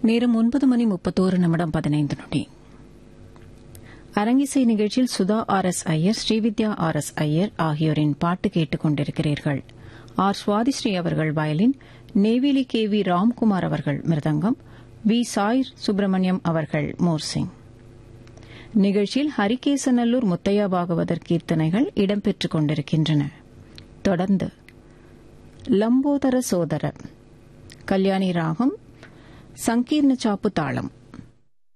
நேரம் ஒன்பது மணி முப்பத்தோரு நிமிடம் பதினைந்து நொடி அரங்கிசை நிகழ்ச்சியில் Sudha R S Iyer Srividya R S Iyer ஆகியோரின் பாட்டு கேட்டுக் கொண்டிருக்கிறீர்கள் ஆர் சுவாதிஸ்ரீ அவர்கள் violin Neyveli K V Ramkumar அவர்கள் மிருதங்கம் வி சாய் சுப்பிரமணியம் அவர்கள் மோர்சிங் நிகழ்ச்சியில் ஹரிகேசநல்லூர் முத்தையா பாகவதர் கீர்த்தனைகள் இடம்பெற்றுக் கொண்டிருக்கின்றன தொடர்ந்து லம்போதர சோதர கல்யாணி ராகம் சங்கீர்ண சாப்பு தாளம்